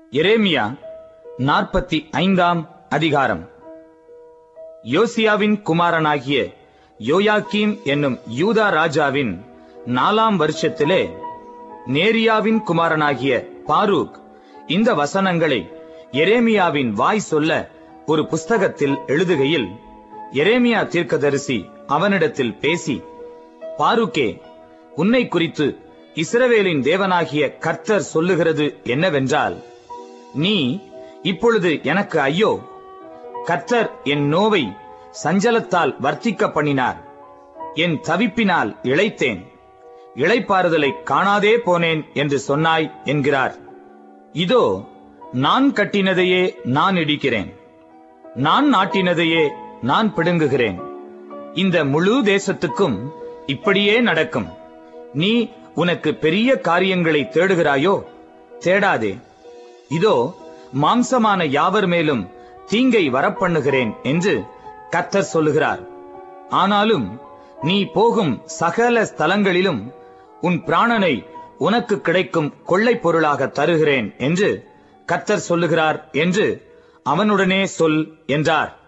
எரேமியா நாற்பத்தி ஐந்தாம் அதிகாரம் யோசியாவின் குமாரனாகிய யோயாக்கீம் என்னும் யூதா ராஜாவின் நாலாம் வருஷத்திலே நேரியாவின் குமாரனாகிய பாரூக் இந்த வசனங்களை எரேமியாவின் வாய் சொல்ல ஒரு புஸ்தகத்தில் எழுதுகையில் எரேமியா தீர்க்கதரிசி அவனிடத்தில் பேசி பாருக்கே உன்னை குறித்து இஸ்ரவேலின் தேவனாகிய கர்த்தர் சொல்லுகிறது என்னவென்றால் நீ இப்பொழுது எனக்கு ஐயோ கர்த்தர் என் நோவை சஞ்சலத்தால் வர்த்திக்க பண்ணினார் என் தவிப்பினால் இளைத்தேன் இளைப்பாறுதலை காணாதே போனேன் என்று சொன்னாய் என்கிறார் இதோ நான் கட்டினதையே நான் இடிக்கிறேன் நான் நாட்டினதையே நான் பிடுங்குகிறேன் இந்த முழு தேசத்துக்கும் இப்படியே நடக்கும் நீ உனக்கு பெரிய காரியங்களை தேடுகிறாயோ தேடாதே இதோ மாம்சமான யாவர் மேலும் தீங்கை வரப்பண்ணுகிறேன் என்று கர்த்தர் சொல்லுகிறார் ஆனாலும் நீ போகும் சகல ஸ்தலங்களிலும் உன் பிராணனை உனக்கு கிடைக்கும் கொள்ளைப் பொருளாக தருகிறேன் என்று கர்த்தர் சொல்லுகிறார் என்று அவனுடனே சொல் என்றார்